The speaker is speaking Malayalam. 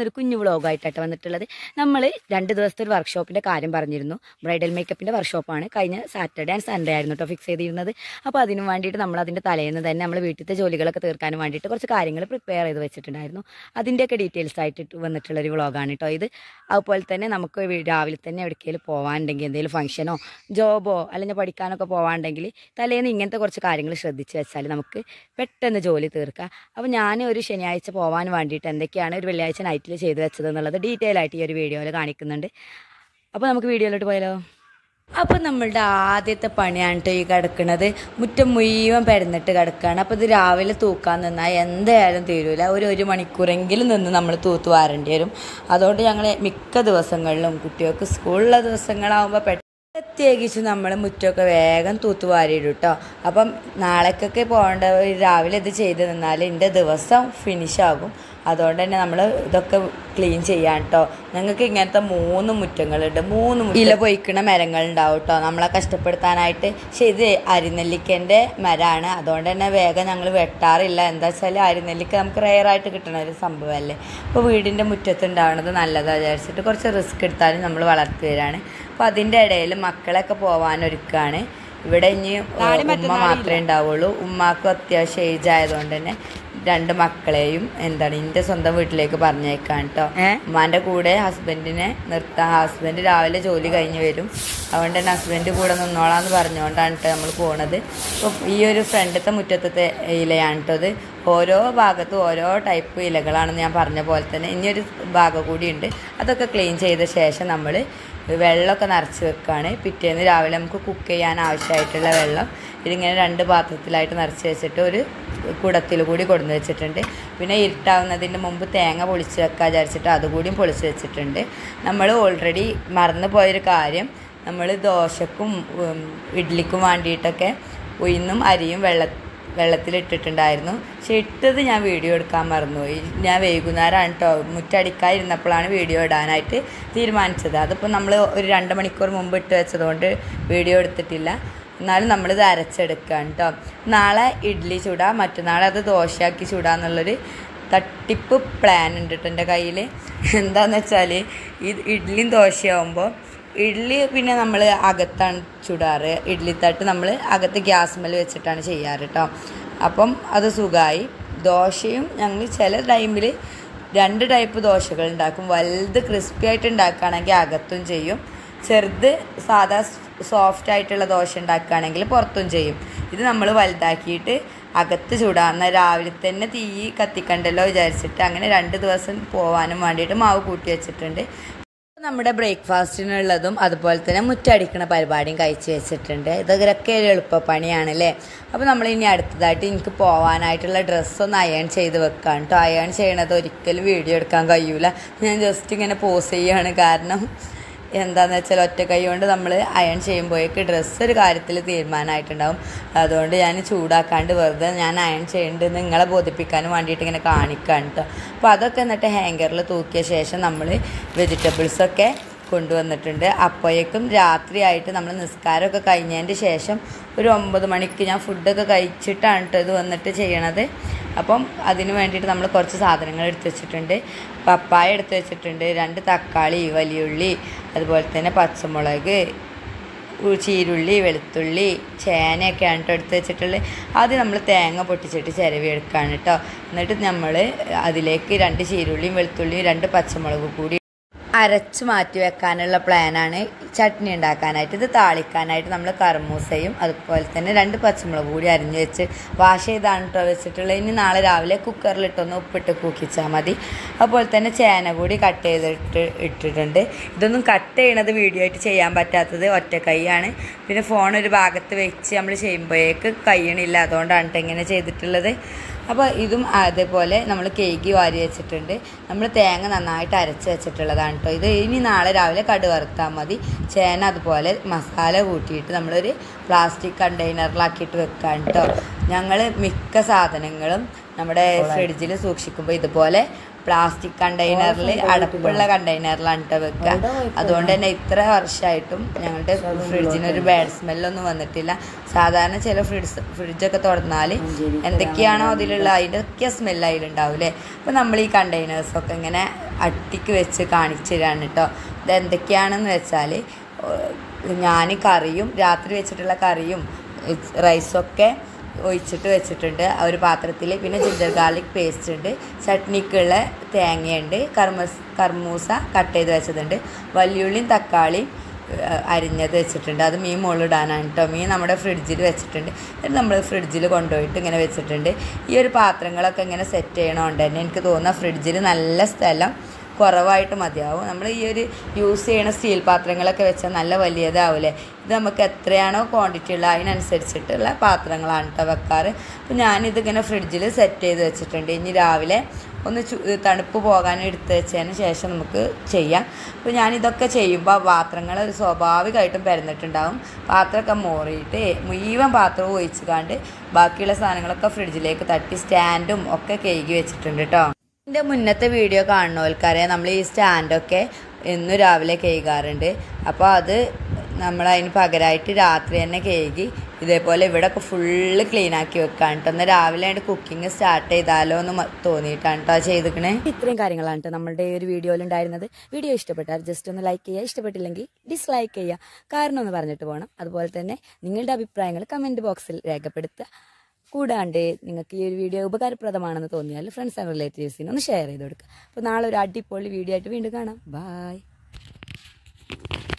ഇന്നൊരു കുഞ്ഞു വ്ളോഗായിട്ടാണ് വന്നിട്ടുള്ളത് നമ്മൾ രണ്ട് ദിവസത്തെ ഒരു വർക്ക്ഷോപ്പിൻ്റെ കാര്യം പറഞ്ഞിരുന്നു ബ്രൈഡൽ മേക്കപ്പിൻ്റെ വർക്ക്ഷോപ്പാണ് കഴിഞ്ഞ സാറ്റർഡേ ആൻഡ് സൺഡേ ആയിരുന്നു കേട്ടോ ഫിക്സ് ചെയ്തിരുന്നത് അപ്പോൾ അതിന് വേണ്ടിയിട്ട് നമ്മൾ അതിൻ്റെ തലേന്ന് തന്നെ നമ്മൾ വീട്ടിലത്തെ ജോലികളൊക്കെ തീർക്കാനും വേണ്ടിയിട്ട് കുറച്ച് കാര്യങ്ങൾ പ്രിപ്പയർ ചെയ്ത് വെച്ചിട്ടുണ്ടായിരുന്നു അതിൻ്റെയൊക്കെ ഡീറ്റെയിൽസ് ആയിട്ട് വന്നിട്ടുള്ളൊരു വ്ളോഗാണ് കേട്ടോ ഇത് അതുപോലെ തന്നെ നമുക്ക് വീ- രാവിലെ തന്നെ എവിടേക്കെങ്കിലും പോകാനുണ്ടെങ്കിൽ എന്തെങ്കിലും ഫംഗ്ഷനോ ജോബോ അല്ലെങ്കിൽ പഠിക്കാനൊക്കെ പോകാനുണ്ടെങ്കിൽ തലേന്ന് ഇങ്ങനത്തെ കുറച്ച് കാര്യങ്ങൾ ശ്രദ്ധിച്ച് വെച്ചാൽ നമുക്ക് പെട്ടെന്ന് ജോലി തീർക്കാം അപ്പോൾ ഞാൻ ഒരു ശനിയാഴ്ച പോകാൻ വേണ്ടിയിട്ട് എന്തൊക്കെയാണ് ഒരു വെള്ളിയാഴ്ച നൈറ്റിൽ ചെയ്ത് വെച്ചത് എന്നുള്ളത് ഡീറ്റെയിൽ ആയിട്ട് ഈ ഒരു വീഡിയോയിൽ കാണിക്കുന്നുണ്ട് അപ്പോൾ നമുക്ക് വീഡിയോയിലോട്ട് പോയാലോ അപ്പോൾ നമ്മളുടെ ആദ്യത്തെ പണിയാണ് കേട്ടോ ഈ കിടക്കുന്നത് മുറ്റം മുഴുവൻ പരന്നിട്ട് കിടക്കുകയാണ് അപ്പോൾ ഇത് രാവിലെ തൂക്കാൻ നിന്നാൽ എന്തായാലും തീരൂല ഒരു ഒരു മണിക്കൂറെങ്കിലും നിന്ന് നമ്മൾ തൂത്ത് വാരേണ്ടി വരും അതുകൊണ്ട് ഞങ്ങൾ മിക്ക ദിവസങ്ങളിലും കുട്ടികൾക്ക് സ്കൂളിലെ ദിവസങ്ങളാകുമ്പോൾ പെട്ടെന്ന് പ്രത്യേകിച്ച് നമ്മൾ മുറ്റമൊക്കെ വേഗം തൂത്ത് വാരിയിടും കേട്ടോ അപ്പം നാളേക്കൊക്കെ പോകേണ്ട രാവിലെ ഇത് ചെയ്ത് നിന്നാൽ എൻ്റെ ദിവസം ഫിനിഷ് ആകും അതുകൊണ്ട് തന്നെ നമ്മൾ ഇതൊക്കെ ക്ലീൻ ചെയ്യാൻ കേട്ടോ ഞങ്ങൾക്ക് ഇങ്ങനത്തെ മൂന്ന് മുറ്റങ്ങളുണ്ട് മൂന്ന് മുറ്റം ഇല പൊയ്ക്കണ മരങ്ങൾ ഉണ്ടാവും കേട്ടോ നമ്മളെ കഷ്ടപ്പെടുത്താനായിട്ട് പക്ഷേ ഇത് അരിനെല്ലിക്കൻ്റെ മരമാണ് അതുകൊണ്ട് തന്നെ വേഗം ഞങ്ങൾ വെട്ടാറില്ല എന്താ വെച്ചാൽ അരിനെല്ലിക്ക നമുക്ക് റെയറായിട്ട് കിട്ടുന്ന ഒരു സംഭവമല്ലേ അപ്പോൾ വീടിൻ്റെ മുറ്റത്ത് ഉണ്ടാവുന്നത് നല്ലതാണ് വിചാരിച്ചിട്ട് കുറച്ച് റിസ്ക് എടുത്താലും നമ്മൾ വളർത്തി വരാണ് അപ്പോൾ അതിൻ്റെ ഇടയിൽ മക്കളൊക്കെ പോകാനൊരുക്കാണ് ഇവിടെ ഇനി ഉമ്മ മാത്രമേ ഉണ്ടാവുള്ളൂ ഉമ്മാക്കും അത്യാവശ്യം ഏജ് ആയതുകൊണ്ട് തന്നെ രണ്ട് മക്കളെയും എന്താണ് എൻ്റെ സ്വന്തം വീട്ടിലേക്ക് പറഞ്ഞേക്കാൻ കേട്ടോ ഉമ്മാൻ്റെ കൂടെ ഹസ്ബൻഡിനെ നിർത്താൻ ഹസ്ബൻഡ് രാവിലെ ജോലി കഴിഞ്ഞ് വരും അതുകൊണ്ട് തന്നെ ഹസ്ബൻഡ് കൂടെ നിന്നോളാന്ന് പറഞ്ഞുകൊണ്ടാണ് കേട്ടോ നമ്മൾ പോണത് അപ്പോൾ ഈ ഒരു ഫ്രണ്ടത്തെ മുറ്റത്തെ ഇലയാണ് കേട്ടോ ഇത് ഓരോ ഭാഗത്തും ഓരോ ടൈപ്പ് ഇലകളാണെന്ന് ഞാൻ പറഞ്ഞ പോലെ തന്നെ ഇനിയൊരു ഭാഗം കൂടിയുണ്ട് അതൊക്കെ ക്ലീൻ ചെയ്ത ശേഷം നമ്മൾ വെള്ളമൊക്കെ നിറച്ച് വെക്കുകയാണ് പിറ്റേന്ന് രാവിലെ നമുക്ക് കുക്ക് ചെയ്യാൻ ആവശ്യമായിട്ടുള്ള വെള്ളം ഇതിങ്ങനെ രണ്ട് പാത്രത്തിലായിട്ട് നിറച്ച് വെച്ചിട്ട് ഒരു കുടത്തിൽ കൂടി കൊടുന്ന് വെച്ചിട്ടുണ്ട് പിന്നെ ഇരുട്ടാവുന്നതിന് മുമ്പ് തേങ്ങ പൊളിച്ച് വെക്കാൻ വിചാരിച്ചിട്ട് അതുകൂടിയും പൊളിച്ച് വെച്ചിട്ടുണ്ട് നമ്മൾ ഓൾറെഡി മറന്നു പോയൊരു കാര്യം നമ്മൾ ദോശക്കും ഉം, ഇഡ്ഡലിക്കും വേണ്ടിയിട്ടൊക്കെ ഉഴുന്നും അരിയും വെള്ള വെള്ളത്തിലിട്ടിട്ടുണ്ടായിരുന്നു പക്ഷെ ഇട്ടത് ഞാൻ വീഡിയോ എടുക്കാൻ മറന്നുപോയി ഞാൻ വൈകുന്നേരമാണ് കേട്ടോ മുറ്റടിക്കാതിരുന്നപ്പോഴാണ് വീഡിയോ ഇടാനായിട്ട് തീരുമാനിച്ചത് അതിപ്പോൾ നമ്മൾ ഒരു രണ്ട് മണിക്കൂർ മുമ്പ് ഇട്ട് വെച്ചതുകൊണ്ട് വീഡിയോ എടുത്തിട്ടില്ല എന്നാലും നമ്മളിത് അരച്ചെടുക്കുകയാണ് കേട്ടോ നാളെ ഇഡ്ഡലി ചൂടാം മറ്റന്നാൾ അത് ദോശയാക്കി ചൂടാന്നുള്ളൊരു തട്ടിപ്പ് പ്ലാൻ ഉണ്ട് കേട്ടോ എൻ്റെ കയ്യിൽ എന്താണെന്ന് വെച്ചാൽ ഈ ഇഡ്ഡലിയും ദോശയാവുമ്പോൾ ഇഡ്ഡലി പിന്നെ നമ്മൾ അകത്താണ് ചുടാറ് ഇഡ്ഡലി തട്ട് നമ്മൾ അകത്ത് ഗ്യാസ്മൽ വെച്ചിട്ടാണ് ചെയ്യാറ് കേട്ടോ അപ്പം അത് സുഖമായി ദോശയും ഞങ്ങൾ ചില ടൈമിൽ രണ്ട് ടൈപ്പ് ദോശകൾ ഉണ്ടാക്കും വലുത് ക്രിസ്പി ആയിട്ട് ഉണ്ടാക്കുകയാണെങ്കിൽ അകത്തും ചെയ്യും ചെറുത് സാധാ സോഫ്റ്റ് ആയിട്ടുള്ള ദോശ ഉണ്ടാക്കുകയാണെങ്കിൽ പുറത്തും ചെയ്യും ഇത് നമ്മൾ വലുതാക്കിയിട്ട് അകത്ത് ചൂടാന്ന രാവിലെ തന്നെ തീ കത്തിക്കണ്ടല്ലോ വിചാരിച്ചിട്ട് അങ്ങനെ രണ്ട് ദിവസം പോകാനും വേണ്ടിയിട്ട് മാവ് കൂട്ടി വെച്ചിട്ടുണ്ട് നമ്മുടെ ബ്രേക്ക്ഫാസ്റ്റിനുള്ളതും അതുപോലെ തന്നെ മുറ്റടിക്കണ പരിപാടിയും കഴിച്ച് വെച്ചിട്ടുണ്ട് ഇതൊക്കെ ഒരു എളുപ്പപ്പണിയാണ് അല്ലേ അപ്പോൾ നമ്മൾ ഇനി അടുത്തതായിട്ട് എനിക്ക് പോകാനായിട്ടുള്ള ഡ്രസ്സൊന്ന് അയൺ ചെയ്ത് വെക്കാം കേട്ടോ അയൺ ചെയ്യണത് ഒരിക്കലും വീഡിയോ എടുക്കാൻ കഴിയൂല ഞാൻ ജസ്റ്റ് ഇങ്ങനെ പോസ് ചെയ്യാണ് കാരണം എന്താണെന്ന് വെച്ചാൽ ഒറ്റ കൈ കൊണ്ട് നമ്മൾ അയൺ ചെയ്യുമ്പോഴേക്ക് ഡ്രസ്സ് ഒരു കാര്യത്തിൽ തീരുമാനമായിട്ടുണ്ടാവും അതുകൊണ്ട് ഞാൻ ചൂടാക്കാണ്ട് വെറുതെ ഞാൻ അയൺ ചെയ്യുന്നുണ്ട് നിങ്ങളെ ബോധിപ്പിക്കാനും വേണ്ടിയിട്ട് ഇങ്ങനെ കാണിക്കുകയാണ് കേട്ടോ അപ്പോൾ അതൊക്കെ എന്നിട്ട് ഹാങ്കറിൽ തൂക്കിയ ശേഷം നമ്മൾ വെജിറ്റബിൾസൊക്കെ കൊണ്ടുവന്നിട്ടുണ്ട് അപ്പോഴേക്കും രാത്രിയായിട്ട് നമ്മൾ നിസ്കാരമൊക്കെ കഴിഞ്ഞതിൻ്റെ ശേഷം ഒരു ഒമ്പത് മണിക്ക് ഞാൻ ഫുഡൊക്കെ കഴിച്ചിട്ടാണ് കേട്ടോ ഇത് വന്നിട്ട് ചെയ്യണത് അപ്പം അതിന് വേണ്ടിയിട്ട് നമ്മൾ കുറച്ച് സാധനങ്ങൾ എടുത്ത് വെച്ചിട്ടുണ്ട് പപ്പായ എടുത്ത് വെച്ചിട്ടുണ്ട് രണ്ട് തക്കാളി വലിയുള്ളി അതുപോലെ തന്നെ പച്ചമുളക് ഉ- ചീരുള്ളി വെളുത്തുള്ളി ചേനയൊക്കെയാണ് കേട്ടോ എടുത്ത് വെച്ചിട്ടുള്ളത് ആദ്യം നമ്മൾ തേങ്ങ പൊട്ടിച്ചിട്ട് ചിരവി എടുക്കുകയാണ് കേട്ടോ എന്നിട്ട് നമ്മൾ അതിലേക്ക് രണ്ട് ചീരുള്ളിയും വെളുത്തുള്ളിയും രണ്ട് പച്ചമുളകും കൂടി അരച്ച് മാറ്റി വെക്കാനുള്ള പ്ലാനാണ് ചട്നി ഉണ്ടാക്കാനായിട്ട് ഇത് താളിക്കാനായിട്ട് നമ്മൾ കർമൂസയും അതുപോലെ തന്നെ രണ്ട് പച്ചമുളക് കൂടി അരിഞ്ഞ് വെച്ച് വാഷ് ചെയ്താണ് കേട്ടോ വെച്ചിട്ടുള്ളത് ഇനി നാളെ രാവിലെ കുക്കറിലിട്ടൊന്ന് ഉപ്പിട്ട് കൂക്കിച്ചാൽ മതി അതുപോലെ തന്നെ ചേന കൂടി കട്ട് ചെയ്തിട്ട് ഇട്ടിട്ടുണ്ട് ഇതൊന്നും കട്ട് ചെയ്യണത് വീഡിയോ ആയിട്ട് ചെയ്യാൻ പറ്റാത്തത് ഒറ്റ കൈയാണ് പിന്നെ ഫോൺ ഒരു ഭാഗത്ത് വെച്ച് നമ്മൾ ചെയ്യുമ്പോഴേക്ക് കഴിയണില്ല അതുകൊണ്ടാണ് ട്ടോ ഇങ്ങനെ ചെയ്തിട്ടുള്ളത് അപ്പോൾ ഇതും അതേപോലെ നമ്മൾ കേക്ക് വാരി വെച്ചിട്ടുണ്ട് നമ്മൾ തേങ്ങ നന്നായിട്ട് അരച്ച് വെച്ചിട്ടുള്ളതാണ് കേട്ടോ ഇത് ഇനി നാളെ രാവിലെ കടു വറുത്താൽ മതി ചേന അതുപോലെ മസാല കൂട്ടിയിട്ട് നമ്മളൊരു പ്ലാസ്റ്റിക് കണ്ടെയ്നറിലാക്കിയിട്ട് വെക്കാൻ കേട്ടോ ഞങ്ങൾ മിക്ക സാധനങ്ങളും നമ്മുടെ ഫ്രിഡ്ജിൽ സൂക്ഷിക്കുമ്പോൾ ഇതുപോലെ പ്ലാസ്റ്റിക് കണ്ടെയ്നറിൽ അടപ്പുള്ള കണ്ടെയ്നറിലാണ് കേട്ടോ വെക്കുക അതുകൊണ്ട് തന്നെ ഇത്ര വർഷമായിട്ടും ഞങ്ങളുടെ ഫ്രിഡ്ജിനൊരു ബാഡ് സ്മെല്ലൊന്നും വന്നിട്ടില്ല സാധാരണ ചില ഫ്രിഡ്ജ് ഫ്രിഡ്ജൊക്കെ തുറന്നാൽ എന്തൊക്കെയാണോ അതിലുള്ള അതിൻ്റെ ഒക്കെ സ്മെല്ല് അതിലുണ്ടാവും അല്ലേ അപ്പോൾ നമ്മൾ ഈ കണ്ടെയ്നേഴ്സൊക്കെ ഇങ്ങനെ അട്ടിക്ക് വെച്ച് കാണിച്ചു തരാണ് കേട്ടോ ഇത് എന്തൊക്കെയാണെന്ന് വെച്ചാൽ ഞാൻ കറിയും രാത്രി വെച്ചിട്ടുള്ള കറിയും റൈസൊക്കെ ഒഴിച്ചിട്ട് വെച്ചിട്ടുണ്ട് ആ ഒരു പാത്രത്തിൽ പിന്നെ ജിഞ്ചർ ഗാർലിക് പേസ്റ്റ് ഉണ്ട് ചട്നിക്കുള്ള തേങ്ങയുണ്ട് കർമസ് കർമൂസ കട്ട് ചെയ്ത് വെച്ചതുണ്ട് വലിയുള്ളിയും തക്കാളിയും ഏഹ്, അരിഞ്ഞത് വെച്ചിട്ടുണ്ട് അത് മീൻ മുകളിലിടാനാണ് കേട്ടോ മീൻ നമ്മുടെ ഫ്രിഡ്ജിൽ വെച്ചിട്ടുണ്ട് എന്നിട്ട് നമ്മൾ ഫ്രിഡ്ജിൽ കൊണ്ടുപോയിട്ട് ഇങ്ങനെ വെച്ചിട്ടുണ്ട് ഈ ഒരു പാത്രങ്ങളൊക്കെ ഇങ്ങനെ സെറ്റ് ചെയ്യണോണ്ട് തന്നെ എനിക്ക് തോന്നുന്ന ഫ്രിഡ്ജിൽ നല്ല സ്ഥലം കുറവായിട്ട് മതിയാവും നമ്മൾ ഈ ഒരു യൂസ് ചെയ്യണ സ്റ്റീൽ പാത്രങ്ങളൊക്കെ വെച്ചാൽ നല്ല വലിയതാവില്ലേ ഇത് നമുക്ക് എത്രയാണോ ക്വാണ്ടിറ്റി ഉള്ള അതിനനുസരിച്ചിട്ടുള്ള പാത്രങ്ങളാണ് കേട്ടോ വെക്കാറ് അപ്പോൾ ഞാനിതിങ്ങനെ ഫ്രിഡ്ജിൽ സെറ്റ് ചെയ്ത് വെച്ചിട്ടുണ്ട് ഇനി രാവിലെ ഒന്ന് ചു തണുപ്പ് പോകാൻ എടുത്ത് വെച്ചതിന് ശേഷം നമുക്ക് ചെയ്യാം അപ്പോൾ ഞാനിതൊക്കെ ചെയ്യുമ്പോൾ പാത്രങ്ങൾ സ്വാഭാവികമായിട്ടും പരന്നിട്ടുണ്ടാവും പാത്രമൊക്കെ മോറിയിട്ട് മുഴുവൻ പാത്രവും ഒഴിച്ച് കാണ്ട് ബാക്കിയുള്ള സാധനങ്ങളൊക്കെ ഫ്രിഡ്ജിലേക്ക് തട്ടി സ്റ്റാൻഡും ഒക്കെ കഴുകി വെച്ചിട്ടുണ്ട് കേട്ടോ എൻ്റെ മുന്നത്തെ വീഡിയോ കാണുന്നവർക്കറിയാം നമ്മൾ ഈ സ്റ്റാൻഡൊക്കെ എന്നും രാവിലെ കഴുകാറുണ്ട് അപ്പോൾ അത് നമ്മൾ അതിന് പകരമായിട്ട് രാത്രി തന്നെ കഴുകി ഇതേപോലെ ഇവിടെ ഒക്കെ ഫുള്ള് ക്ലീൻ ആക്കി വെക്കാൻ കേട്ടോ എന്നാൽ രാവിലെ ആയിട്ട് കുക്കിംഗ് സ്റ്റാർട്ട് ചെയ്താലോ എന്ന് മ- തോന്നിയിട്ടാണ് കേട്ടോ ചെയ്തിക്കണേ ഇത്രയും കാര്യങ്ങളാണ് കേട്ടോ നമ്മുടെ ഈ ഒരു വീഡിയോയിൽ ഉണ്ടായിരുന്നത് വീഡിയോ ഇഷ്ടപ്പെട്ടാൽ ജസ്റ്റ് ഒന്ന് ലൈക്ക് ചെയ്യുക ഇഷ്ടപ്പെട്ടില്ലെങ്കിൽ ഡിസ്ലൈക്ക് ചെയ്യുക കാരണം ഒന്ന് പറഞ്ഞിട്ട് പോകണം അതുപോലെ തന്നെ നിങ്ങളുടെ അഭിപ്രായങ്ങൾ കമൻറ്റ് ബോക്സിൽ രേഖപ്പെടുത്തുക കൂടാണ്ട് നിങ്ങൾക്ക് ഈ ഒരു വീഡിയോ ഉപകാരപ്രദമാണെന്ന് തോന്നിയാൽ ഫ്രണ്ട്സ് ആൻഡ് റിലേറ്റീവ്സിന് ഒന്ന് ഷെയർ ചെയ്ത് കൊടുക്കുക അപ്പോൾ നാളെ ഒരു അടിപൊളി വീഡിയോ ആയിട്ട് വീണ്ടും കാണാം ബായ്